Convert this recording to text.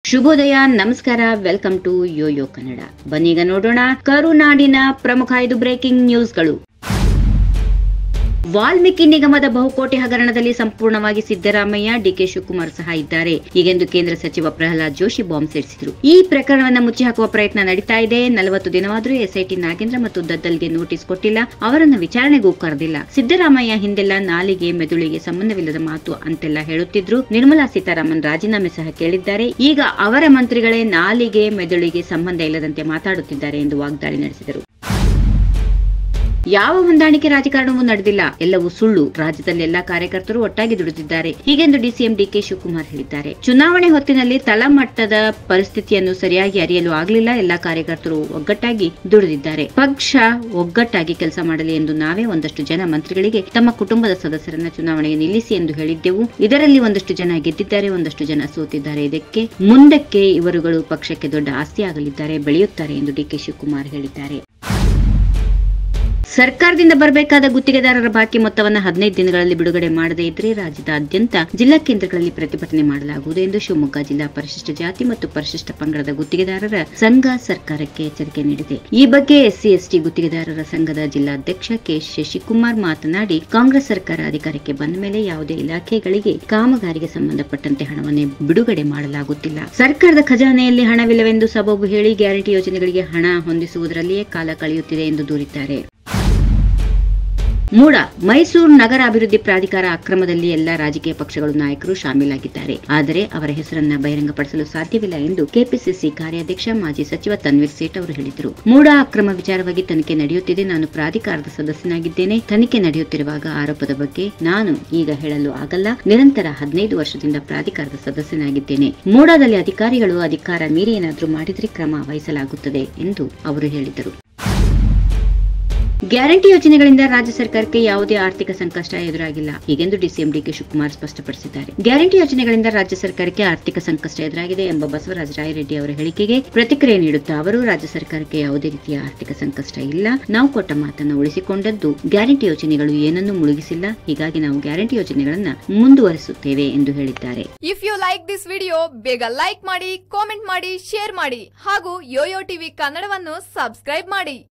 ಶುಭೋದಯ ನಮಸ್ಕಾರ welcome to YoYo Kannada ಬನ್ನೀಗ ನೋಡೋಣ ಕರುನಾಡಿನ ಪ್ರಮುಖ ಐದು ಬ್ರೇಕಿಂಗ್ ನ್ಯೂಸ್ಗಳು ವಾಲ್ಮೀಕಿ ನಿಗಮದ ಬಹುಕೋಟಿ ಹಗರಣದಲ್ಲಿ ಸಂಪೂರ್ಣವಾಗಿ ಸಿದ್ದರಾಮಯ್ಯ ಡಿಕೆ ಶಿವಕುಮಾರ್ ಸಹ ಇದ್ದಾರೆ ಹೀಗೆಂದು ಕೇಂದ್ರ ಸಚಿವ ಪ್ರಹ್ಲಾದ್ ಜೋಶಿ ಬಾಂಬ್ ಸಿಡಿಸಿದರು ಈ ಪ್ರಕರಣವನ್ನು ಮುಚ್ಚಿ ಹಾಕುವ ಪ್ರಯತ್ನ ನಡೀತಾ ಇದೆ ನಲವತ್ತು ದಿನವಾದರೂ ಎಸ್ಐಟಿ ನಾಗೇಂದ್ರ ಮತ್ತು ದದ್ದಲ್ಗೆ ನೋಟಿಸ್ ಕೊಟ್ಟಿಲ್ಲ ಅವರನ್ನ ವಿಚಾರಣೆಗೂ ಕರೆದಿಲ್ಲ ಸಿದ್ದರಾಮಯ್ಯ ಹಿಂದೆಲ್ಲ ನಾಲಿಗೆ ಮೆದುಳಿಗೆ ಸಂಬಂಧವಿಲ್ಲದ ಮಾತು ಅಂತೆಲ್ಲ ಹೇಳುತ್ತಿದ್ರು ನಿರ್ಮಲಾ ಸೀತಾರಾಮನ್ ರಾಜೀನಾಮೆ ಸಹ ಕೇಳಿದ್ದಾರೆ ಈಗ ಅವರ ಮಂತ್ರಿಗಳೇ ನಾಲಿಗೆ ಮೆದುಳಿಗೆ ಸಂಬಂಧ ಇಲ್ಲದಂತೆ ಮಾತಾಡುತ್ತಿದ್ದಾರೆ ಎಂದು ವಾಗ್ದಾಳಿ ನಡೆಸಿದರು ಯಾವ ಹೊಂದಾಣಿಕೆ ರಾಜಕಾರಣವೂ ನಡೆದಿಲ್ಲ ಎಲ್ಲವೂ ಸುಳ್ಳು ರಾಜ್ಯದಲ್ಲಿ ಎಲ್ಲಾ ಕಾರ್ಯಕರ್ತರು ಒಟ್ಟಾಗಿ ದುಡಿದಿದ್ದಾರೆ ಹೀಗೆಂದು ಡಿಸಿಎಂ ಡಿಕೆ ಶಿವಕುಮಾರ್ ಹೇಳಿದ್ದಾರೆ ಚುನಾವಣೆ ಹೊತ್ತಿನಲ್ಲಿ ತಳಮಟ್ಟದ ಪರಿಸ್ಥಿತಿಯನ್ನು ಸರಿಯಾಗಿ ಅರಿಯಲು ಆಗಲಿಲ್ಲ ಎಲ್ಲಾ ಕಾರ್ಯಕರ್ತರು ಒಗ್ಗಟ್ಟಾಗಿ ದುಡಿದಿದ್ದಾರೆ ಪಕ್ಷ ಒಗ್ಗಟ್ಟಾಗಿ ಕೆಲಸ ಮಾಡಲಿ ಎಂದು ನಾವೇ ಒಂದಷ್ಟು ಜನ ಮಂತ್ರಿಗಳಿಗೆ ತಮ್ಮ ಕುಟುಂಬದ ಸದಸ್ಯರನ್ನ ಚುನಾವಣೆಗೆ ನಿಲ್ಲಿಸಿ ಎಂದು ಹೇಳಿದ್ದೆವು ಇದರಲ್ಲಿ ಒಂದಷ್ಟು ಜನ ಗೆದ್ದಿದ್ದಾರೆ ಒಂದಷ್ಟು ಜನ ಸೋತಿದ್ದಾರೆ ಇದಕ್ಕೆ ಮುಂದಕ್ಕೆ ಇವರುಗಳು ಪಕ್ಷಕ್ಕೆ ದೊಡ್ಡ ಆಸ್ತಿಯಾಗಲಿದ್ದಾರೆ ಬೆಳೆಯುತ್ತಾರೆ ಎಂದು ಡಿಕೆ ಶಿವಕುಮಾರ್ ಹೇಳಿದ್ದಾರೆ ಸರ್ಕಾರದಿಂದ ಬರಬೇಕಾದ ಗುತ್ತಿಗೆದಾರರ ಬಾಕಿ ಮೊತ್ತವನ್ನು ಹದಿನೈದು ದಿನಗಳಲ್ಲಿ ಬಿಡುಗಡೆ ಮಾಡದೇ ಇದ್ರೆ ರಾಜ್ಯದಾದ್ಯಂತ ಜಿಲ್ಲಾ ಕೇಂದ್ರಗಳಲ್ಲಿ ಪ್ರತಿಭಟನೆ ಮಾಡಲಾಗುವುದು ಎಂದು ಶಿವಮೊಗ್ಗ ಜಿಲ್ಲಾ ಪರಿಶಿಷ್ಟ ಜಾತಿ ಮತ್ತು ಪರಿಶಿಷ್ಟ ಪಂಗಡದ ಗುತ್ತಿಗೆದಾರರ ಸಂಘ ಸರ್ಕಾರಕ್ಕೆ ಎಚ್ಚರಿಕೆ ನೀಡಿದೆ ಈ ಬಗ್ಗೆ ಎಸ್ಸಿ ಎಸ್ಟಿ ಗುತ್ತಿಗೆದಾರರ ಸಂಘದ ಜಿಲ್ಲಾಧ್ಯಕ್ಷ ಕೆ ಶಶಿಕುಮಾರ್ ಮಾತನಾಡಿ ಕಾಂಗ್ರೆಸ್ ಸರ್ಕಾರ ಅಧಿಕಾರಕ್ಕೆ ಬಂದ ಮೇಲೆ ಯಾವುದೇ ಇಲಾಖೆಗಳಿಗೆ ಕಾಮಗಾರಿಗೆ ಸಂಬಂಧಪಟ್ಟಂತೆ ಹಣವನ್ನೇ ಬಿಡುಗಡೆ ಮಾಡಲಾಗುತ್ತಿಲ್ಲ ಸರ್ಕಾರದ ಖಜಾನೆಯಲ್ಲಿ ಹಣವಿಲ್ಲವೆಂದು ಸಬಬು ಹೇಳಿ ಗ್ಯಾರಂಟಿ ಯೋಜನೆಗಳಿಗೆ ಹಣ ಹೊಂದಿಸುವುದರಲ್ಲಿಯೇ ಕಾಲ ಕಳೆಯುತ್ತಿದೆ ಎಂದು ದೂರಿದ್ದಾರೆ ಮೂಡ ಮೈಸೂರು ನಗರ ಅಭಿವೃದ್ಧಿ ಪ್ರಾಧಿಕಾರ ಅಕ್ರಮದಲ್ಲಿ ಎಲ್ಲಾ ರಾಜಕೀಯ ಪಕ್ಷಗಳು ನಾಯಕರು ಶಾಮೀಲಾಗಿದ್ದಾರೆ ಆದರೆ ಅವರ ಹೆಸರನ್ನ ಬಹಿರಂಗಪಡಿಸಲು ಸಾಧ್ಯವಿಲ್ಲ ಎಂದು ಕೆಪಿಸಿಸಿ ಕಾರ್ಯಾಧ್ಯಕ್ಷ ಮಾಜಿ ಸಚಿವ ತನ್ವೀರ್ ಸೇಠ್ ಅವರು ಹೇಳಿದರು ಮೂಡ ಅಕ್ರಮ ವಿಚಾರವಾಗಿ ತನಿಖೆ ನಡೆಯುತ್ತಿದೆ ನಾನು ಪ್ರಾಧಿಕಾರದ ಸದಸ್ಯನಾಗಿದ್ದೇನೆ ತನಿಖೆ ನಡೆಯುತ್ತಿರುವಾಗ ಆರೋಪದ ಬಗ್ಗೆ ನಾನು ಈಗ ಹೇಳಲು ಆಗಲ್ಲ ನಿರಂತರ ಹದಿನೈದು ವರ್ಷದಿಂದ ಪ್ರಾಧಿಕಾರದ ಸದಸ್ಯನಾಗಿದ್ದೇನೆ ಮೂಡಾದಲ್ಲಿ ಅಧಿಕಾರಿಗಳು ಅಧಿಕಾರ ಮೀರಿ ಏನಾದರೂ ಮಾಡಿದರೆ ಕ್ರಮ ವಹಿಸಲಾಗುತ್ತದೆ ಎಂದು ಅವರು ಹೇಳಿದರು ಗ್ಯಾರಂಟಿ ಯೋಜನೆಗಳಿಂದ ರಾಜ್ಯ ಸರ್ಕಾರಕ್ಕೆ ಯಾವುದೇ ಆರ್ಥಿಕ ಸಂಕಷ್ಟ ಎದುರಾಗಿಲ್ಲ ಹೀಗೆಂದು ಡಿಸಿಎಂ ಡಿಕೆ ಶಿವಕುಮಾರ್ ಸ್ಪಷ್ಟಪಡಿಸಿದ್ದಾರೆ ಗ್ಯಾರಂಟಿ ಯೋಜನೆಗಳಿಂದ ರಾಜ್ಯ ಸರ್ಕಾರಕ್ಕೆ ಆರ್ಥಿಕ ಸಂಕಷ್ಟ ಎದುರಾಗಿದೆ ಎಂಬ ಬಸವರಾಜ ರಾಯರೆಡ್ಡಿ ಅವರ ಹೇಳಿಕೆಗೆ ಪ್ರತಿಕ್ರಿಯೆ ನೀಡುತ್ತಾ ಅವರು ರಾಜ್ಯ ಸರ್ಕಾರಕ್ಕೆ ಯಾವುದೇ ರೀತಿಯ ಆರ್ಥಿಕ ಸಂಕಷ್ಟ ಇಲ್ಲ ನಾವು ಕೊಟ್ಟ ಮಾತನ್ನು ಉಳಿಸಿಕೊಂಡದ್ದು ಗ್ಯಾರಂಟಿ ಯೋಜನೆಗಳು ಏನನ್ನೂ ಮುಳುಗಿಸಿಲ್ಲ ಹೀಗಾಗಿ ನಾವು ಗ್ಯಾರಂಟಿ ಯೋಜನೆಗಳನ್ನ ಮುಂದುವರಿಸುತ್ತೇವೆ ಎಂದು ಹೇಳಿದ್ದಾರೆ if you like this video ಬೇಗ ಲೈಕ್ ಮಾಡಿ ಕಾಮೆಂಟ್ ಮಾಡಿ ಶೇರ್ ಮಾಡಿ ಹಾಗೂ ಯೋಯೋ ಟಿವಿ ಕನ್ನಡವನ್ನು ಸಬ್ಸ್ಕ್ರೈಬ್ ಮಾಡಿ